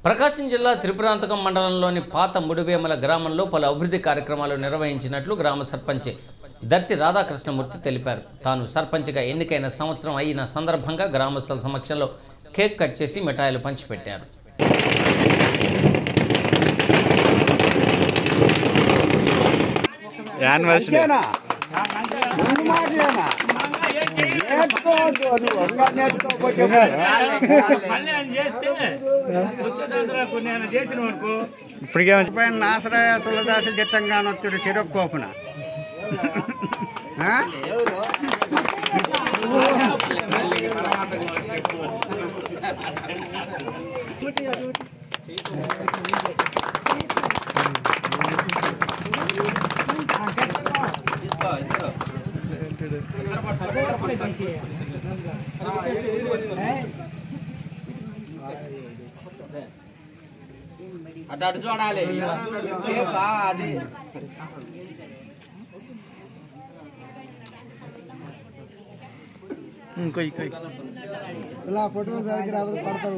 ప్రకాశం జిల్లా త్రిపురాంతకం మండలంలోని పాత ముడివేమల గ్రామంలో పలు అభివృద్ధి కార్యక్రమాలు నిర్వహించినట్లు గ్రామ సర్పంచ్ దర్శి రాధాకృష్ణమూర్తి తెలిపారు తాను సర్పంచ్గా ఎన్నికైన సంవత్సరం అయిన సందర్భంగా గ్రామస్తుల సమక్షంలో కేక్ కట్ చేసి మిఠాయిలు పంచిపెట్టారు యానివర్సరీ అంతేనా ముందు మాటలేనా నేర్చుకోవద్దు నువ్వు ఇంకా నేర్చుకోకపోతే మళ్ళీ ఆయన చేస్తే వచ్చే సంవత్సరాలు కొన్ని ఆయన చేసిన వరకు ఇప్పటికే మంచి- పైన నాసరాయ సులదాస జిత్తంగానొత్తుడు చిరక్కోపున ఇంకో ఇంకో ఇలా ఫోటో దగ్గర పడతారు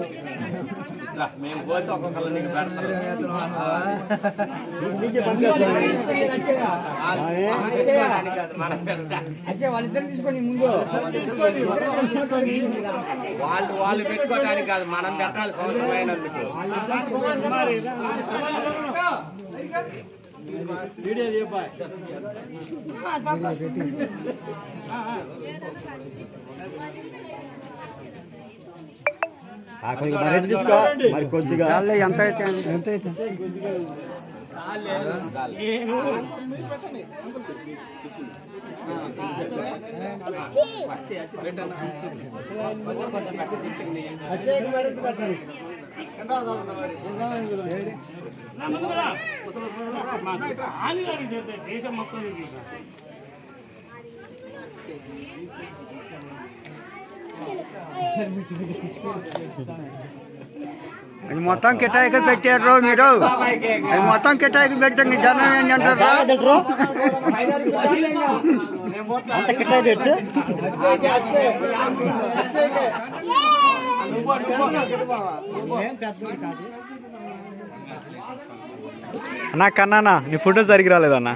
వాళ్ళిద్దరు తీసుకొని ముందు వాళ్ళు వాళ్ళు పెట్టుకోవడానికి కాదు మనం పెట్టాలి సంవత్సరమైనందుకు మరి కొద్దిగా ఎంత అయితే ఎంత అయితే దేశం మొత్తం తిరిగి. అది మొత్తం కిటాయికి పెట్టారు మీరు అది మొత్తం కిటాయికి పెడితే ఇంక జనం ఏం తింటారు అంత కిటాయి పెడితే అన్నా కన్నా నీ ఫోటో సరిగ్గా రాలేదన్నా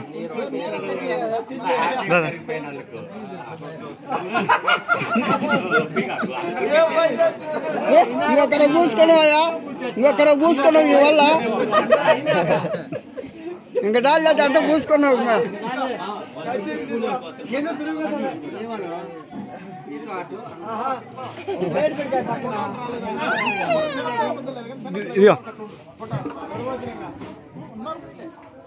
రా. ఇంకొకరు కూసుకున్నావా ఇంకొకరు కూసుకున్నావు ఈ వల్ల ఇంకా దాని అంతా కూసుకున్నావు ఇంకా ఇదిగో